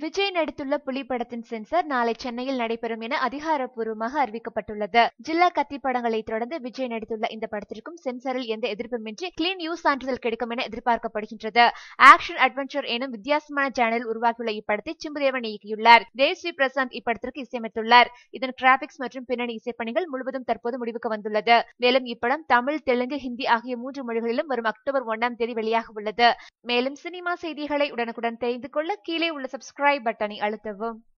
விஜய் நடித்துள்ள புலி படத்தின் சென்சார் நாளை சென்னையில் நடைபெறும் என அதிகாரப்பூர்வமாக அறிவிக்கப்பட்டுள்ளது ஜில்லா கத்தி படங்களை தொடர்ந்து விஜய் நடித்துள்ள இந்த படத்திற்கும் சென்சாரில் எந்த எதிர்ப்புமின்றி கிளீன் யூ சான்றிதழ் கிடைக்கும் என எதிர்பார்க்கப்படுகின்றது ஆக்ஷன் அட்வென்ச்சர் எனும் வித்தியாசமான சேனலில் உருவாக்கியுள்ள இப்படத்தை சிம்புதேவன் இயக்கியுள்ளார் தேவ்ஸ்ரீ பிரசாந்த் இப்படத்திற்கு இசையமைத்துள்ளார் இதன் கிராபிக்ஸ் மற்றும் பின்னணி இசைப்பணிகள் முழுவதும் தற்போது முடிவுக்கு வந்துள்ளது மேலும் இப்படம் தமிழ் தெலுங்கு ஹிந்தி ஆகிய மூன்று மொழிகளிலும் வரும் அக்டோபர் ஒன்றாம் தேதி வெளியாக உள்ளது மேலும் சினிமா செய்திகளை உடனுக்குடன் தெரிந்து கொள்ள கீழே உள்ள சப்ஸ்கிரைப் பட்டனை அழுத்தவும்